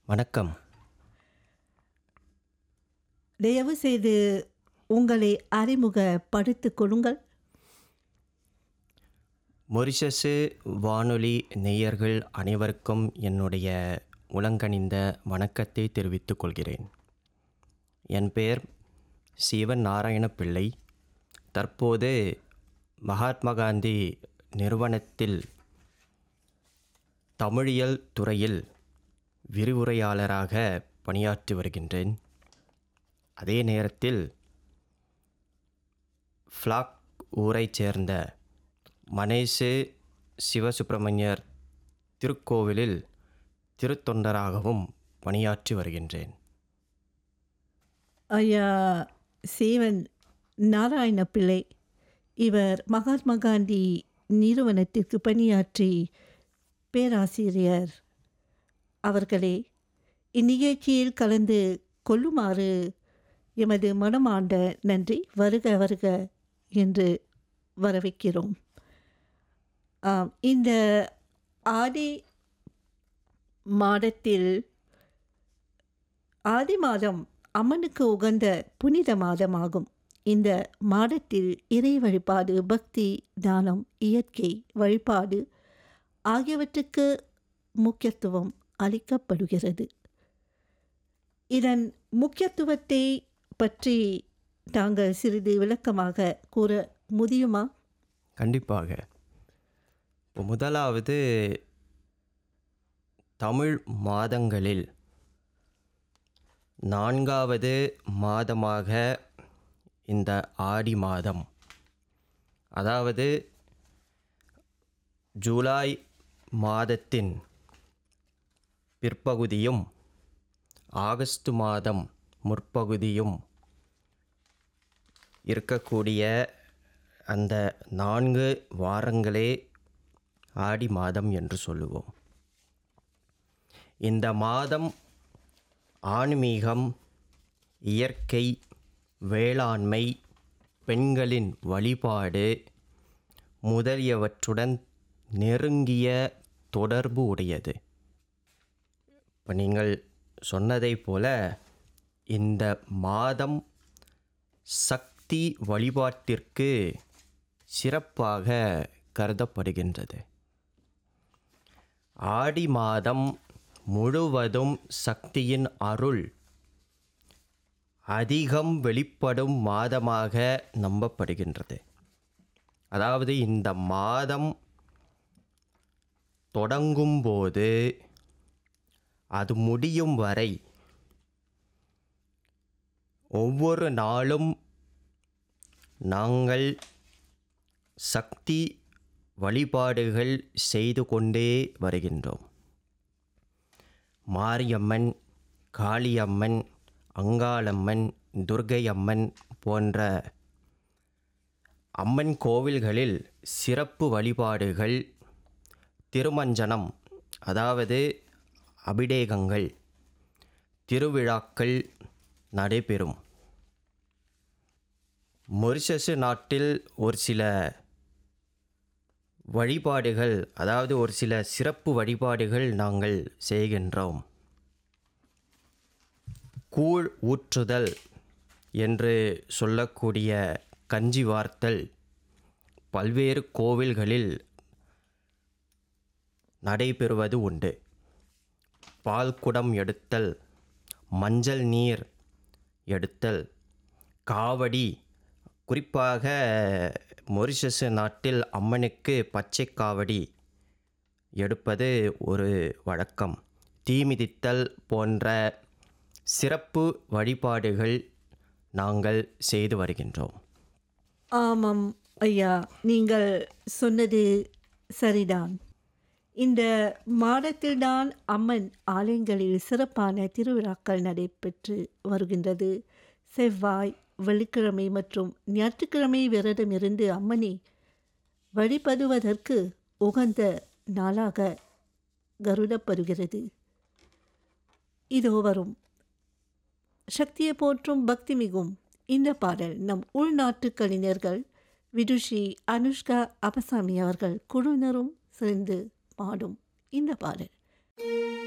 வணக்கம் தயவு செய்து உங்களை அறிமுகப்படுத்திக் கொள்ளுங்கள் மொரிஷஸு வானொலி நேயர்கள் அனைவருக்கும் என்னுடைய உலங்கணிந்த வணக்கத்தை தெரிவித்துக் கொள்கிறேன் என் பெயர் சிவன் நாராயண பிள்ளை தற்போது மகாத்மா காந்தி நிறுவனத்தில் தமிழியல் துறையில் விரிவுரையாளராக பணியாற்றி வருகின்றேன் அதே நேரத்தில் ஃப்ளாக் ஊரைச் சேர்ந்த மனேசு சிவசுப்பிரமணியர் திருக்கோவிலில் திருத்தொண்டராகவும் பணியாற்றி வருகின்றேன் ஐயா சீவன் நாராயண பிள்ளை இவர் மகாத்மா காந்தி நிறுவனத்திற்கு பணியாற்றி பேராசிரியர் அவர்களே இந்நிகழ்ச்சியில் கலந்து கொள்ளுமாறு எமது மனமாண்ட நன்றி வருக வருக என்று வரவேற்கிறோம் ஆம், இந்த ஆடி மாதத்தில் ஆதி மாதம் அம்மனுக்கு உகந்த புனித மாதமாகும் இந்த மாதத்தில் இறை வழிபாடு பக்தி தானம் இயற்கை வழிபாடு ஆகியவற்றுக்கு முக்கியத்துவம் அளிக்கப்படுகிறது இதன் முக்கியத்துவத்தை பற்றி தாங்கள் சிறிது விளக்கமாக கூற முடியுமா கண்டிப்பாக இப்போ முதலாவது தமிழ் மாதங்களில் நான்காவது மாதமாக இந்த ஆடி மாதம் அதாவது ஜூலை மாதத்தின் பிற்பகுதியும் ஆகஸ்ட் மாதம் முற்பகுதியும் இருக்கக்கூடிய அந்த நான்கு வாரங்களே ஆடி மாதம் என்று சொல்லுவோம் இந்த மாதம் ஆன்மீகம் இயற்கை வேளாண்மை பெண்களின் வழிபாடு முதலியவற்றுடன் நெருங்கிய தொடர்பு உடையது இப்போ நீங்கள் சொன்னதைப் போல இந்த மாதம் சக்தி வழிபாட்டிற்கு சிறப்பாக கருதப்படுகின்றது ஆடி மாதம் முழுவதும் சக்தியின் அருள் அதிகம் வெளிப்படும் மாதமாக நம்பப்படுகின்றது அதாவது இந்த மாதம் தொடங்கும்போது அது முடியும் வரை ஒவ்வொரு நாளும் நாங்கள் சக்தி வழிபாடுகள் செய்து கொண்டே வருகின்றோம் மாரியம்மன் காளியம்மன் அங்காளம்மன் துர்க்கை அம்மன் போன்ற அம்மன் கோவில்களில் சிறப்பு வழிபாடுகள் திருமஞ்சனம் அதாவது அபிடேகங்கள் திருவிழாக்கள் நடைபெறும் மொரிஷஸ் நாட்டில் ஒரு சில வழிபாடுகள் அதாவது ஒரு சில சிறப்பு வழிபாடுகள் நாங்கள் செய்கின்றோம் கூழ் ஊற்றுதல் என்று சொல்லக்கூடிய கஞ்சி வார்த்தல் பல்வேறு கோவில்களில் நடைபெறுவது உண்டு பால் குடம் எடுத்தல் மஞ்சள் நீர் எடுத்தல் காவடி குறிப்பாக மொரிஷஸ் நாட்டில் அம்மனுக்கு பச்சை காவடி எடுப்பது ஒரு வழக்கம் தீமிதித்தல் போன்ற சிறப்பு வழிபாடுகள் நாங்கள் செய்து வருகின்றோம் ஆமாம் ஐயா நீங்கள் சொன்னது சரிதான் இந்த மாதத்தில்தான் அம்மன் ஆலயங்களில் சிறப்பான திருவிழாக்கள் நடைபெற்று வருகின்றது செவ்வாய் வெள்ளிக்கிழமை மற்றும் ஞாயிற்றுக்கிழமை விரதம் இருந்து அம்மனை வழிபடுவதற்கு உகந்த நாளாக கருதப்படுகிறது இதோ வரும் சக்தியை போற்றும் பக்தி மிகும் இந்த பாடல் நம் உள்நாட்டு கலைஞர்கள் விதுஷி அனுஷ்கா அபசாமி அவர்கள் குழுவினரும் சேர்ந்து பாடும் இந்த பாடல்